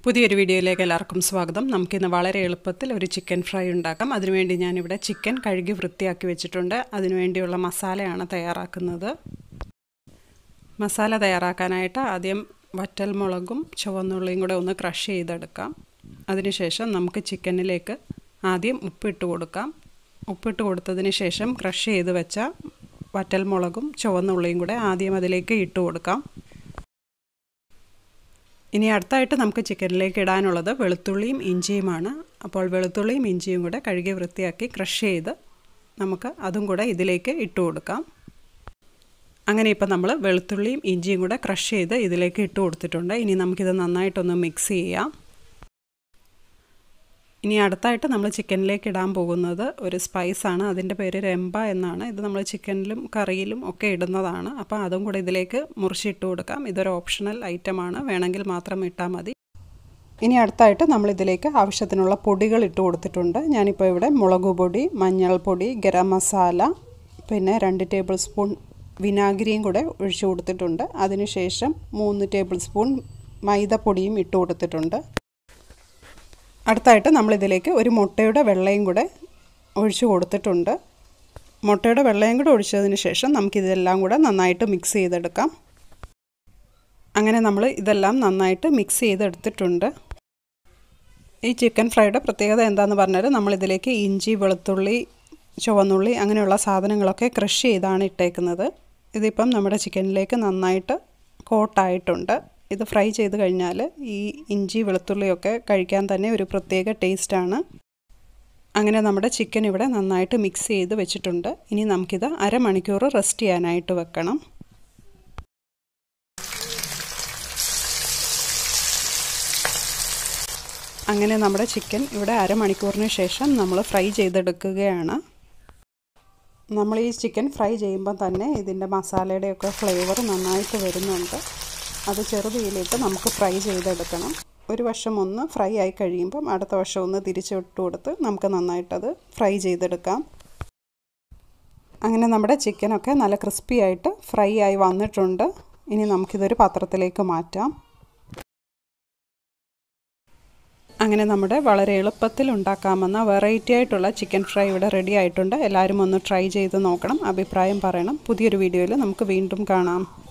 പുതിയൊരു വീഡിയോയിലേക്ക് എല്ലാവർക്കും സ്വാഗതം നമുക്കിന്ന് വളരെ എളുപ്പത്തിൽ ഒരു ചിക്കൻ ഫ്രൈ ഉണ്ടാക്കാം അതിനുവേണ്ടി ഞാനിവിടെ ചിക്കൻ കഴുകി വൃത്തിയാക്കി വെച്ചിട്ടുണ്ട് അതിനുവേണ്ടിയുള്ള മസാലയാണ് തയ്യാറാക്കുന്നത് മസാല തയ്യാറാക്കാനായിട്ട് ആദ്യം വറ്റൽ മുളകും ചുവന്നുള്ളിയും കൂടെ ഒന്ന് ക്രഷ് ചെയ്തെടുക്കാം അതിനുശേഷം നമുക്ക് ചിക്കനിലേക്ക് ആദ്യം ഉപ്പിട്ട് കൊടുക്കാം ഉപ്പിട്ട് കൊടുത്തതിന് ശേഷം ക്രഷ് ചെയ്ത് വെച്ച വറ്റൽ മുളകും ചുവന്നുള്ളിയും കൂടെ ആദ്യം അതിലേക്ക് ഇട്ട് കൊടുക്കാം ഇനി അടുത്തായിട്ട് നമുക്ക് ചിക്കനിലേക്ക് ഇടാനുള്ളത് വെളുത്തുള്ളിയും ഇഞ്ചിയുമാണ് അപ്പോൾ വെളുത്തുള്ളിയും ഇഞ്ചിയും കൂടെ കഴുകി വൃത്തിയാക്കി ക്രഷ് ചെയ്ത് നമുക്ക് അതും കൂടെ ഇതിലേക്ക് ഇട്ട് കൊടുക്കാം അങ്ങനെ ഇപ്പം നമ്മൾ വെളുത്തുള്ളിയും ഇഞ്ചിയും കൂടെ ക്രഷ് ചെയ്ത് ഇതിലേക്ക് ഇട്ട് കൊടുത്തിട്ടുണ്ട് ഇനി നമുക്കിത് നന്നായിട്ടൊന്ന് മിക്സ് ചെയ്യാം ഇനി അടുത്തായിട്ട് നമ്മൾ ചിക്കനിലേക്ക് ഇടാൻ പോകുന്നത് ഒരു സ്പൈസാണ് അതിൻ്റെ പേര് രംബ എന്നാണ് ഇത് നമ്മൾ ചിക്കനിലും കറിയിലും ഒക്കെ ഇടുന്നതാണ് അപ്പോൾ അതും കൂടെ ഇതിലേക്ക് മുറിച്ചിട്ട് കൊടുക്കാം ഇതൊരു ഓപ്ഷണൽ ഐറ്റമാണ് വേണമെങ്കിൽ മാത്രം ഇട്ടാൽ മതി ഇനി അടുത്തായിട്ട് നമ്മൾ ഇതിലേക്ക് ആവശ്യത്തിനുള്ള പൊടികൾ ഇട്ട് കൊടുത്തിട്ടുണ്ട് ഞാനിപ്പോൾ ഇവിടെ മുളക് പൊടി മഞ്ഞൾപ്പൊടി ഗരം മസാല പിന്നെ രണ്ട് ടേബിൾ സ്പൂൺ വിനാഗിരിയും കൂടെ ഒഴിച്ചു കൊടുത്തിട്ടുണ്ട് അതിനുശേഷം മൂന്ന് ടേബിൾ സ്പൂൺ മൈദപ്പൊടിയും ഇട്ട് കൊടുത്തിട്ടുണ്ട് അടുത്തായിട്ട് നമ്മളിതിലേക്ക് ഒരു മുട്ടയുടെ വെള്ളയും കൂടെ ഒഴിച്ചു കൊടുത്തിട്ടുണ്ട് മുട്ടയുടെ വെള്ളയും കൂടെ ഒഴിച്ചതിന് ശേഷം നമുക്കിതെല്ലാം കൂടെ നന്നായിട്ട് മിക്സ് ചെയ്തെടുക്കാം അങ്ങനെ നമ്മൾ ഇതെല്ലാം നന്നായിട്ട് മിക്സ് ചെയ്തെടുത്തിട്ടുണ്ട് ഈ ചിക്കൻ ഫ്രൈയുടെ പ്രത്യേകത എന്താണെന്ന് പറഞ്ഞാൽ നമ്മളിതിലേക്ക് ഇഞ്ചി വെളുത്തുള്ളി ചുവന്നുള്ളി അങ്ങനെയുള്ള സാധനങ്ങളൊക്കെ ക്രഷ് ചെയ്താണ് ഇട്ടേക്കുന്നത് ഇതിപ്പം നമ്മുടെ ചിക്കനിലേക്ക് നന്നായിട്ട് കോട്ടായിട്ടുണ്ട് ഇത് ഫ്രൈ ചെയ്ത് കഴിഞ്ഞാൽ ഈ ഇഞ്ചി വെളുത്തുള്ളിയൊക്കെ കഴിക്കാൻ തന്നെ ഒരു പ്രത്യേക ടേസ്റ്റാണ് അങ്ങനെ നമ്മുടെ ചിക്കൻ ഇവിടെ നന്നായിട്ട് മിക്സ് ചെയ്ത് വെച്ചിട്ടുണ്ട് ഇനി നമുക്കിത് അരമണിക്കൂർ റെസ്റ്റ് ചെയ്യാനായിട്ട് വെക്കണം അങ്ങനെ നമ്മുടെ ചിക്കൻ ഇവിടെ അരമണിക്കൂറിന് ശേഷം നമ്മൾ ഫ്രൈ ചെയ്തെടുക്കുകയാണ് നമ്മൾ ഈ ചിക്കൻ ഫ്രൈ ചെയ്യുമ്പോൾ തന്നെ ഇതിൻ്റെ മസാലയുടെയൊക്കെ ഫ്ലേവർ നന്നായിട്ട് വരുന്നുണ്ട് അത് ചെറുതീയിലിട്ട് നമുക്ക് ഫ്രൈ ചെയ്തെടുക്കണം ഒരു വശം ഒന്ന് ഫ്രൈ ആയി കഴിയുമ്പം അടുത്ത വശം ഒന്ന് തിരിച്ചിട്ട് കൊടുത്ത് നമുക്ക് നന്നായിട്ടത് ഫ്രൈ ചെയ്തെടുക്കാം അങ്ങനെ നമ്മുടെ ചിക്കനൊക്കെ നല്ല ക്രിസ്പി ആയിട്ട് ഫ്രൈ ആയി വന്നിട്ടുണ്ട് ഇനി നമുക്കിതൊരു പാത്രത്തിലേക്ക് മാറ്റാം അങ്ങനെ നമ്മുടെ വളരെ എളുപ്പത്തിൽ ഉണ്ടാക്കാമെന്ന വെറൈറ്റി ആയിട്ടുള്ള ചിക്കൻ ഫ്രൈ ഇവിടെ റെഡി ആയിട്ടുണ്ട് എല്ലാവരും ഒന്ന് ട്രൈ ചെയ്ത് നോക്കണം അഭിപ്രായം പറയണം പുതിയൊരു വീഡിയോയിൽ നമുക്ക് വീണ്ടും കാണാം